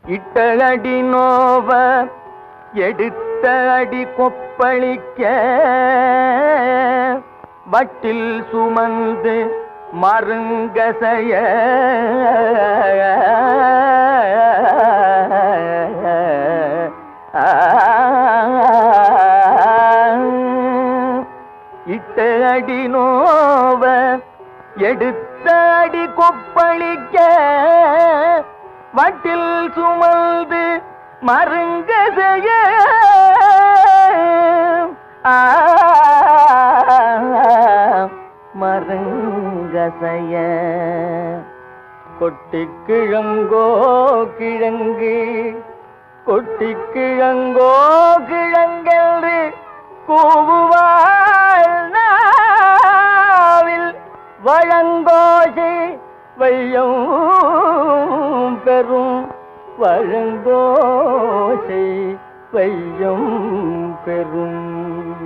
இட்ட அடி நோவ எடுத்த அடி கொப்பளிக்க வட்டில் சுமந்து மருங்கசைய இட்ட அடி நோவ எடுத்த அடி கொப்பளிக்க வட்டில் சுமந்து மருங்க செய்ய மருங்க செய்ய கொட்டி கிழங்கோ கிழங்கு கொட்டி கிழங்கோ கிழங்கென்று கூவுவாள் நாவில் வழங்கோசி வையம் பெறும் வழங்கோசை வையம் பெறும்